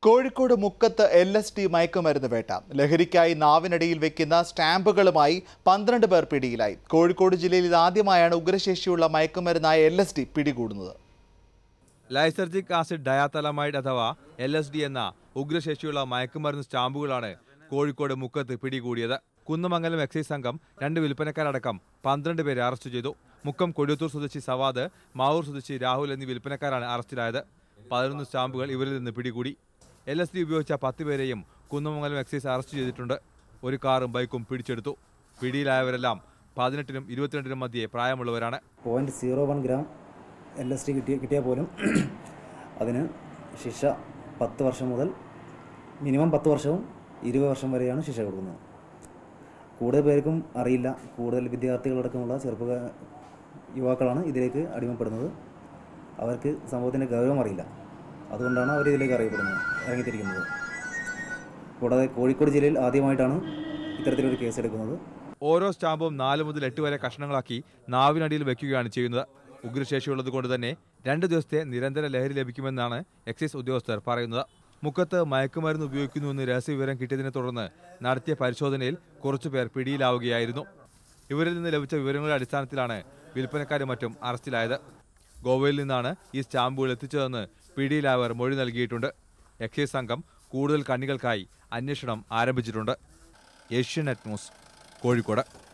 കോഴിക്കോട് മുക്കത്ത് L S D മയക്കുമരുന്ന് വേട്ട ലഹരിക്കായി നാവിനടിയിൽ വെക്കുന്ന സ്റ്റാമ്പുകളുമായി പന്ത്രണ്ട് പേർ പിടിയിലായി കോഴിക്കോട് ജില്ലയിൽ ഇതാദ്യമായാണ് ഉഗ്രശേഷിയുള്ള മയക്കുമരുന്നായ എൽ എസ് ഡി പിടികൂടുന്നത് ലൈസർജിക് ആസിഡ് ഡയാത്തലമൈഡ് അഥവാ എൽ എസ് ഡി എന്ന ഉഗ്രശേഷിയുള്ള മയക്കുമരുന്ന് സ്റ്റാമ്പുകളാണ് കോഴിക്കോട് മുക്കത്ത് പിടികൂടിയത് കുന്നമംഗലം എക്സൈസ് സംഘം രണ്ട് വിൽപ്പനക്കാരടക്കം പന്ത്രണ്ട് പേരെ അറസ്റ്റ് ചെയ്തു മുക്കം കൊടിയത്തൂർ സ്വദേശി സവാദ് മാവൂർ സ്വദേശി രാഹുൽ എന്നീ വിൽപ്പനക്കാരാണ് അറസ്റ്റിലായത് പതിനൊന്ന് സ്റ്റാമ്പുകൾ ഇവരിൽ നിന്ന് പിടികൂടി എൽ എസ് ഡി ഉപയോഗിച്ച പത്ത് പേരെയും കുന്നമംഗലം എക്സൈസ് അറസ്റ്റ് ചെയ്തിട്ടുണ്ട് ഒരു കാറും ബൈക്കും പിടിച്ചെടുത്തു പിടിയിലായവരെല്ലാം പതിനെട്ടിനും ഇരുപത്തിരണ്ടിനും മധ്യേ പ്രായമുള്ളവരാണ് point zero one gram L S T കിട്ടിയ കിട്ടിയാൽ പോലും അതിന് ശിക്ഷ പത്ത് വർഷം മുതൽ മിനിമം പത്ത് വർഷവും ഇരുപത് വർഷം വരെയാണ് ശിക്ഷ കൊടുക്കുന്നത് കൂടുതൽ പേർക്കും അറിയില്ല കൂടുതൽ വിദ്യാർത്ഥികളടക്കമുള്ള ചെറുപ്പ യുവാക്കളാണ് ഇതിലേക്ക് അടിമപ്പെടുന്നത് അവർക്ക് സമൂഹത്തിൻ്റെ ഗൗരവം അറിയില്ല അതുകൊണ്ടാണ് അവർ ഇതിലേക്ക് അറിയപ്പെടുന്നത് ഇറങ്ങിത്തിരിക്കുന്നത് കൂടാതെ കോഴിക്കോട് ജില്ലയിൽ ആദ്യമായിട്ടാണ് ഇത്തരത്തിലൊരു കേസ് എടുക്കുന്നത് ഓരോ സ്റ്റാമ്പും നാല് മുതൽ എട്ട് വരെ കഷ്ണങ്ങളാക്കി നാവിനടിയിൽ വെക്കുകയാണ് ചെയ്യുന്നത് ഉഗ്രശേഷിയുള്ളത് കൊണ്ട് തന്നെ രണ്ട് ദിവസത്തെ നിരന്തര ലഹരി ലഭിക്കുമെന്നാണ് എക്സൈസ് ഉദ്യോഗസ്ഥർ പറയുന്നത് മുക്കത്ത് മയക്കുമരുന്ന് ഉപയോഗിക്കുന്നുവെന്ന് രഹസ്യവിവരം കിട്ടിയതിനെ തുടർന്ന് നടത്തിയ പരിശോധനയിൽ കുറച്ചുപേർ പിടിയിലാവുകയായിരുന്നു ഇവരിൽ നിന്ന് ലഭിച്ച വിവരങ്ങളുടെ അടിസ്ഥാനത്തിലാണ് വിൽപ്പനക്കാരും മറ്റും അറസ്റ്റിലായത് ഗോവയിൽ നിന്നാണ് ഈ സ്റ്റാമ്പുകൾ എത്തിച്ചതെന്ന് പിടിയിലായവർ മൊഴി നൽകിയിട്ടുണ്ട് എക്സൈസ് സംഘം കൂടുതൽ കണ്ണികൾക്കായി അന്വേഷണം ആരംഭിച്ചിട്ടുണ്ട് ഏഷ്യനെറ്റ് ന്യൂസ് കോഴിക്കോട്